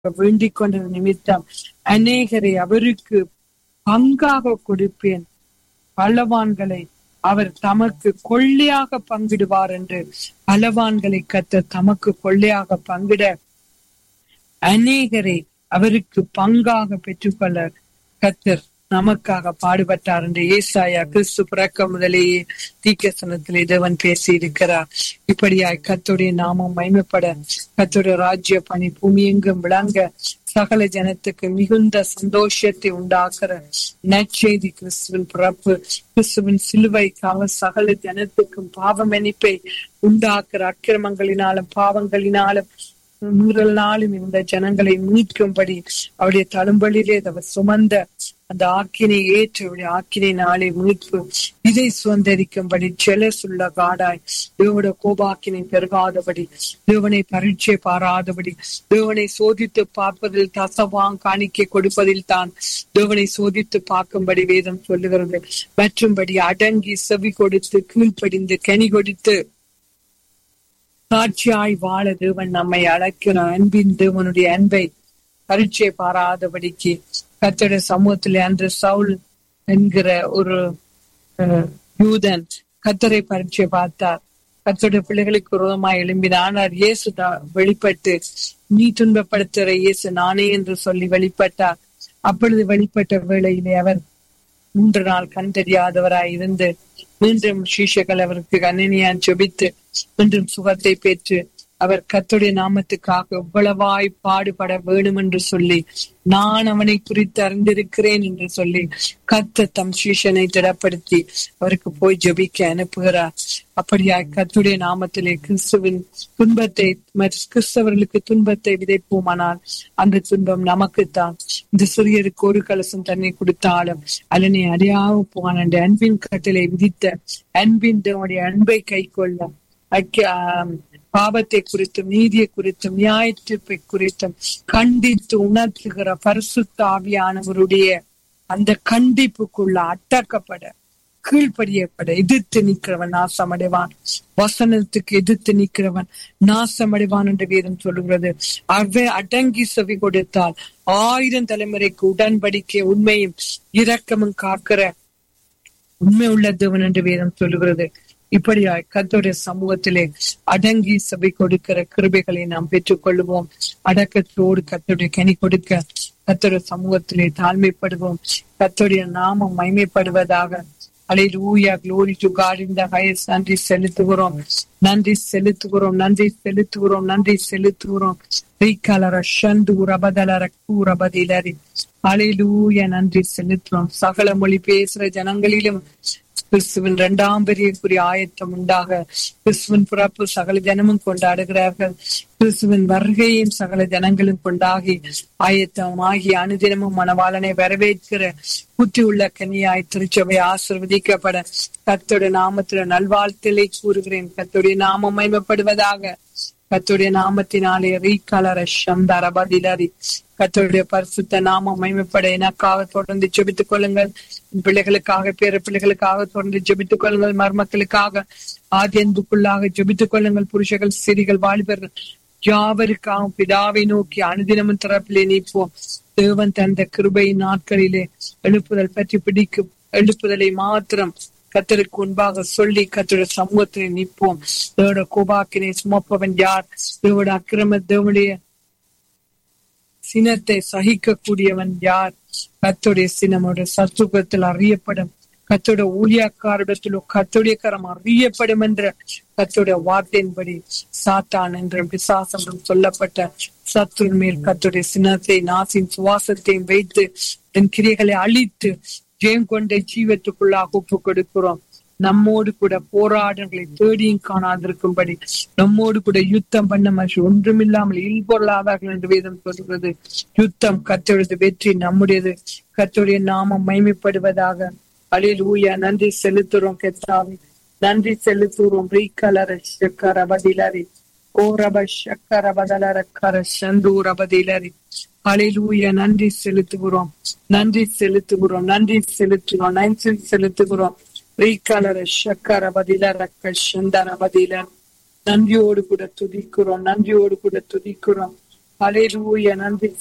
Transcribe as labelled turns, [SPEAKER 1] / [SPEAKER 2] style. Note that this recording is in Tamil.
[SPEAKER 1] வேண்டிக் கொண்ட நிமித்தம் அநேகரை அவருக்கு பங்காக கொடுப்பேன் பலவான்களை அவர் தமக்கு கொள்ளையாக பங்கிடுவார் என்று பலவான்களை கத்த தமக்கு கொள்ளையாக பங்கிட அநேகரை அவருக்கு பங்காக பெற்றுக்கொள்ள கத்தர் நமக்காக பாடுபட்டார் என்று ஏசாயா கிறிஸ்து பிறக்க முதலேயே தீக்கசனத்திலே தேவன் பேசி இருக்கிறார் இப்படியாய் கத்துடைய நாமம் மைமைப்பட கத்துடைய ராஜ்ய பணி பூமி எங்கும் விளங்க சகல ஜனத்துக்கு மிகுந்த சந்தோஷத்தை உண்டாக்குற நற்செய்தி கிறிஸ்துவின் பிறப்பு கிறிஸ்துவின் சிலுவைக்காக சகல ஜனத்துக்கும் பாவ மன்னிப்பை உண்டாக்குற அக்கிரமங்களினாலும் பாவங்களினாலும் மீறலினாலும் இந்த ஜனங்களை மீட்கும்படி அவருடைய தழும்பலிலே அவர் சுமந்த அந்த ஆக்கினை ஏற்று அவருடைய ஆக்கினை நாளை மீட்பு இதை சுதந்திரிக்கும்படி செலசுள்ள காடாய் தேவட கோபாக்கினை பெருகாதபடி தேவனை பரீட்சை பாராதபடி தேவனை சோதித்து பார்ப்பதில் தசவாங் காணிக்கை கொடுப்பதில் தான் தேவனை சோதித்து பார்க்கும்படி வேதம் சொல்லுகிறது மற்றும்படி அடங்கி செவி கொடுத்து கீழ்ப்படிந்து கனி கொடுத்து சாட்சியாய் வாழ தேவன் நம்மை அழைக்கிற அன்பின் தேவனுடைய அன்பை பரீட்சை பாராதபடிக்கு கத்தோட சமூகத்திலே அன்று சவுல் என்கிற ஒரு யூதன் கத்தரை பரீட்சை பார்த்தார் கத்தோட பிள்ளைகளுக்கு விரோதமாய் எழும்பினார் ஆனால் இயேசு வெளிப்பட்டு நீ துன்பப்படுத்துகிற இயேசு நானே என்று சொல்லி வெளிப்பட்டார் அப்பொழுது வெளிப்பட்ட வேளையிலே அவர் மூன்று நாள் கண் தெரியாதவராய் இருந்து மீண்டும் சீஷர்கள் அவருக்கு கண்ணனியான் ஜெபித்து மீண்டும் சுகத்தை பெற்று அவர் கத்துடைய நாமத்துக்காக எவ்வளவாய் பாடுபட வேணும் என்று சொல்லி நான் அவனை குறித்து அறிந்திருக்கிறேன் என்று சொல்லி கத்த தம் சீஷனை திடப்படுத்தி அவருக்கு போய் ஜபிக்க அனுப்புகிறார் அப்படியாய் கத்துடைய நாமத்திலே கிறிஸ்துவின் துன்பத்தை கிறிஸ்தவர்களுக்கு துன்பத்தை விதைப்போமானால் அந்த துன்பம் நமக்குத்தான் இந்த சிறியருக்கு ஒரு கலசம் தண்ணி கொடுத்தாலும் அல்லனை அறியாம போன அன்பின் கட்டளை விதித்த அன்பின் அன்பை கை கொள்ள பாவத்தை குறித்தும் நீதியை குறித்தும் நியாய தீர்ப்பை குறித்தும் கண்டித்து உணர்த்துகிற பரிசுத்த ஆவியானவருடைய அந்த கண்டிப்புக்குள்ள அட்டக்கப்பட கீழ்ப்படியப்பட எதிர்த்து நிற்கிறவன் நாசமடைவான் வசனத்துக்கு எதிர்த்து நிற்கிறவன் நாசமடைவான் என்று வேதம் சொல்லுகிறது அவை அடங்கி செவி கொடுத்தால் ஆயிரம் தலைமுறைக்கு உடன்படிக்கை உண்மையும் இரக்கமும் காக்கிற உண்மை உள்ள தேவன் என்று வேதம் சொல்லுகிறது இப்படியாய் கத்தோடைய சமூகத்திலே அடங்கி சபை கொடுக்கிற கிருபைகளை நாம் பெற்றுக் கொள்வோம் அடக்கத்தோடு கத்தோடைய கனி கொடுக்க கத்தோடைய சமூகத்திலே தாழ்மைப்படுவோம் கத்தோடைய நாமம் மைமைப்படுவதாக அலையிலூயா க்ளோரி டு காட் இந்த ஹையஸ்ட் நன்றி செலுத்துகிறோம் நன்றி செலுத்துகிறோம் நன்றி செலுத்துகிறோம் நன்றி செலுத்துகிறோம் ரீகாலர ஷந்து ரபதலர கூரபதிலரி அலையிலூயா நன்றி செலுத்துறோம் சகல மொழி பேசுற ஜனங்களிலும் கிறிஸ்துவின் இரண்டாம் பெரியக்குரிய ஆயத்தம் உண்டாக கிறிஸ்துவின் பிறப்பு சகல ஜனமும் கொண்டாடுகிறார்கள் கிறிஸ்துவின் வருகையும் சகல ஜனங்களும் கொண்டாகி ஆயத்தமாகி அனுதினமும் மனவாளனை வரவேற்கிற புத்தி உள்ள கனியாய் திருச்சபை ஆசிர்வதிக்கப்பட கத்தோட நாமத்துல நல்வாழ்த்தலை கூறுகிறேன் கத்தோடைய நாமம் மைமப்படுவதாக கத்துடைய நாமத்தினாலே ரீகலர சந்தரபதிலரி கத்தோடைய பரிசுத்த நாமம் மைமைப்பட எனக்காக தொடர்ந்து ஜெபித்துக் கொள்ளுங்கள் பிள்ளைகளுக்காக பேர பிள்ளைகளுக்காக தொடர்ந்து ஜெபித்துக் கொள்ளுங்கள் மர்மக்களுக்காக ஆதி அன்புக்குள்ளாக ஜெபித்துக் கொள்ளுங்கள் புருஷர்கள் சிறிகள் வாலிபர்கள் யாவருக்காக பிதாவை நோக்கி அனுதினமும் திறப்பிலே நீப்போம் தேவன் தந்த கிருபை நாட்களிலே எழுப்புதல் பற்றி பிடிக்கும் எழுப்புதலை மாத்திரம் கத்தருக்கு முன்பாக சொல்லி கத்தோட சமூகத்திலே நிற்போம் தேவட கோபாக்கினை சுமப்பவன் யார் தேவட அக்கிரம தேவனுடைய சினத்தை சகிக்க கூடியவன் யார் கத்தோடைய சினமோட சத்துவத்தில் அறியப்படும் கத்தோட ஊழியக்காரிடத்திலோ கத்தோடைய கரம் அறியப்படும் என்ற கத்தோட வார்த்தையின்படி சாத்தான் என்ற விசாசம் சொல்லப்பட்ட சத்துரு மேல் கத்தோடைய சினத்தை நாசின் சுவாசத்தையும் வைத்து என் கிரைகளை அழித்து ஜெயம் கொண்ட ஜீவத்துக்குள்ளாக ஒப்பு கொடுக்கிறோம் நம்மோடு கூட போராட்டங்களை தேடியும் காணாதிருக்கும்படி நம்மோடு கூட யுத்தம் பண்ண மனுஷன் ஒன்றுமில்லாமல் இல்பொருளாதார்கள் என்று வேதம் சொல்கிறது யுத்தம் கத்தொழுது வெற்றி நம்முடையது கத்தோடைய நாமம் மைமைப்படுவதாக அழில் ஊயா நன்றி செலுத்துறோம் கெத்தாவி நன்றி செலுத்துறோம் ரீகலர சக்கர பதிலரி ஓரப சக்கர பதலர கர சந்தூர பதிலரி அழிலூய நன்றி செலுத்துகிறோம் நன்றி செலுத்துகிறோம் நன்றி செலுத்துகிறோம் நன்றி செலுத்துகிறோம் ரீகலர சக்கர பதிலர கஷந்தர பதிலர் நன்றியோடு கூட துதிக்கிறோம் நன்றியோடு கூட துதிக்கிறோம் அலையிலூய நன்றி